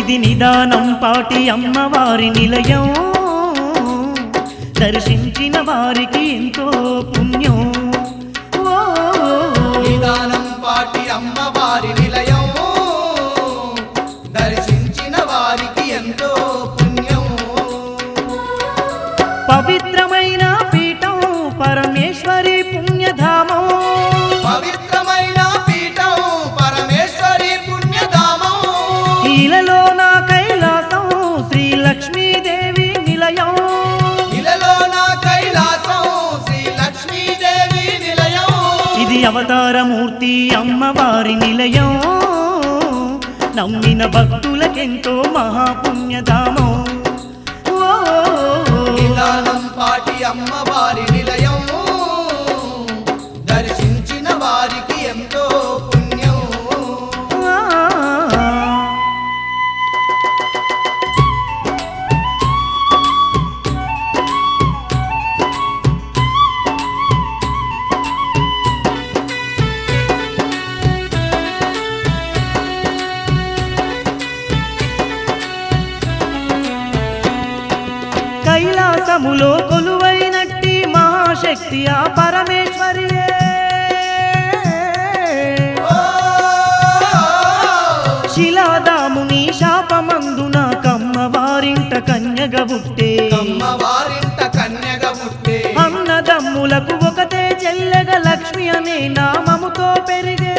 ఇది నిదానం పాటి అమ్మవారి నిలయం దర్శించిన వారికి ఎంతో పుణ్యం ఓ నిదానం పాటి అమ్మవారి నిలయం దర్శించిన వారికి ఎంతో పుణ్యం పవిత్రమైన పీఠం పరమేశ్వరి పుణ్యధామం పవిత్రమైన పీఠం పరమేశ్వరి పుణ్యధామం ఇలలో నా కైలాసం శ్రీ లక్ష్మీదేవి నిలయం ఇలలో నా కైలాసం శ్రీ లక్ష్మీదేవి నిలయం ఇది అవతారమూర్తి అమ్మవారి నిలయం నమ్మిన భక్తులకెంతో మహాపుణ్యధామం ఓ నిదానం పాటి అమ్మవారి నిలయం దర్శించిన వారికి ఎంతో పుణ్యం ఆ. కైలాసములో కొలువైనట్టి మహాశక్తి ఆ పరమేశ్వరియే శిలాదాముని శాపమందున కమ్మవారింట కన్యగ పుట్టే అమ్మవారింట కన్యగ పుట్టే అన్నదమ్ములకు ఒకటే చెల్లెగ లక్ష్మి అనే నామముతో పెరిగే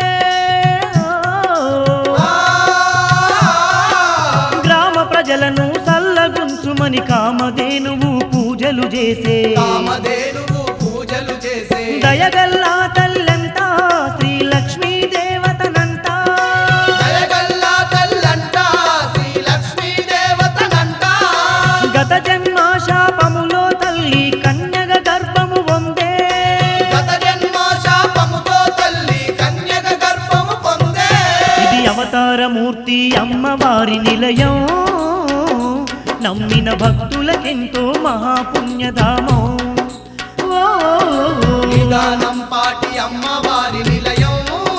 గ్రామ ప్రజలను సల్లగుంచుమని కామధేనువు పూజలు చేసే కామధేనువు పూజలు చేసే దయగల్లా తల్లంతా శ్రీ లక్ష్మీ దేవతనంట దయగల్లా తల్లంట శ్రీ లక్ష్మీ దేవతనంట గత జన్మ శాపములో తల్లి కన్యగ గర్భము పొందే గత జన్మ శాపముతో తల్లి కన్యగ గర్భము పొందే ఇది అవతారమూర్తి అమ్మవారి నిలయం నమ్మిన భక్తులకెంతో మహాపుణ్యధామం ఓ నిదానం పాటి అమ్మవారి నిలయం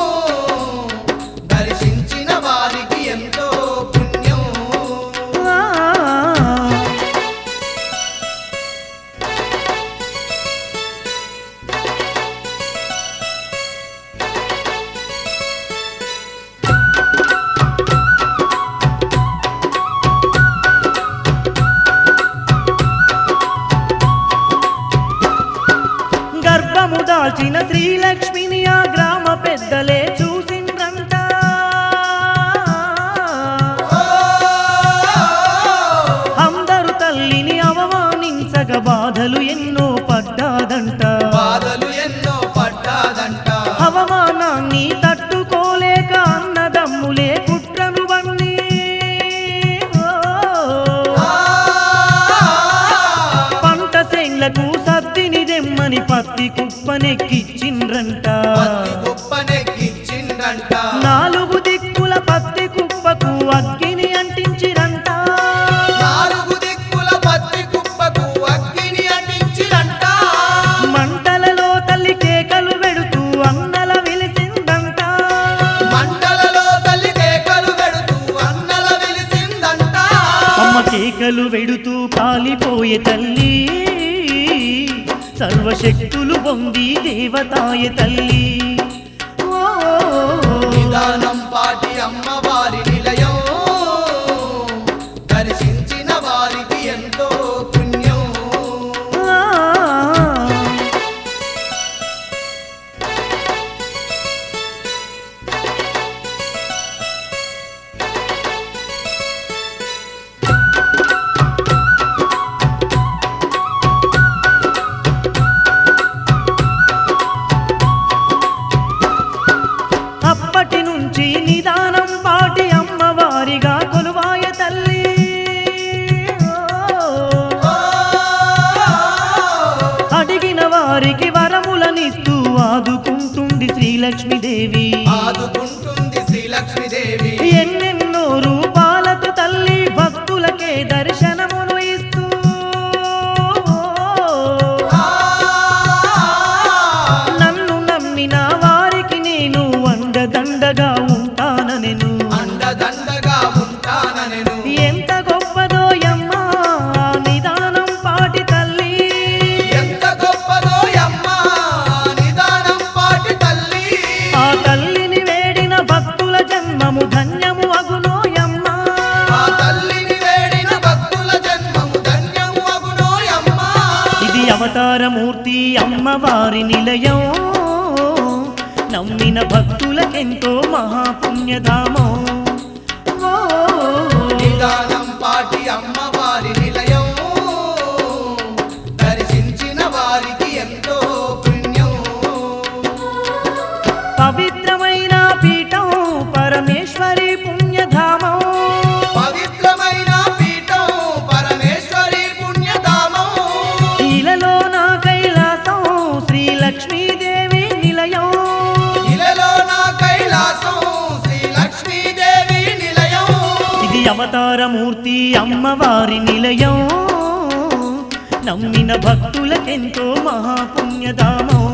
దర్శించిన వారికి ఎంతో పుణ్యం ఆ. గర్భము దాల్చిన శ్రీలక్ష్మిని ఆ గ్రామ పెద్దలే చూసిండ్రంట అందరు తల్లిని అవమానించగ బాధలు ఎన్నో పడ్డాదంట బాధలు ఎన్నో పడ్డాదంట అవమానాన్ని తట్టుకోలేక అన్నదమ్ములే కుట్రను వన్నీ పంట సేన్లకు సద్దిని దెమ్మని పత్తి కుప్పనెక్కిచ్చిండ్రంట పత్తి కుప్పనెక్కిచ్చిండంట నాలుగు దిక్కుల పత్తి కుప్పకు అగ్గిని అంటించిరంట నాలుగు దిక్కుల పత్తి కుప్పకు అగ్గిని అంటించిరంట మంటలలో తల్లి కేకలు వెడుతూ అన్నల విలిసిందంట మంటలలో తల్లి కేకలు వెడుతూ అన్నల వెలిసిందంట అమ్మ కేకలు వెడుతూ కాలిపోయే తల్లి సర్వశక్తులు పొంది దేవతాయ తల్లి ఓ నిదానం పాటి అమ్మవారి నిలయం దర్శించిన వారికి ఎంతో పుణ్యం ఆ. అప్పటి నుంచి నిదానం పాటి అమ్మవారిగా కొలువాయ తల్లి ఓ, అడిగిన వారికి వరములనిస్తూ ఆదుకుంటుంది శ్రీలక్ష్మీదేవి ఆదుకుంటుంది శ్రీలక్ష్మీదేవి ఎన్నెన్నో రూపాలతో తల్లి భక్తులకే దర్శనమును ఇస్తూ ఆ, నన్ను నమ్మిన వారికి నేను అండదండగా ఉంటాననెను అండదండగా ఉంటానని అవతారమూర్తి అమ్మవారి నిలయం నమ్మిన భక్తులకెంతో మహాపుణ్యధామం ఓ, నిదానం పాటి అమ్మవారి నిలయం దర్శించిన వారికి ఎంతో పుణ్యం పవిత్రమైన పీఠం పరమేశ్వరి పుణ్యధామం పవిత్రమైన పీఠం పరమేశ్వరి పుణ్యధామం ఇలలో నా కైలాసం శ్రీ లక్ష్మీదేవి నిలయం ఇలలో నా కైలాసం శ్రీ లక్ష్మీదేవి నిలయం ఇది అవతారమూర్తి అమ్మవారి నిలయం నమ్మిన భక్తులకెంతో మహాపుణ్యధామం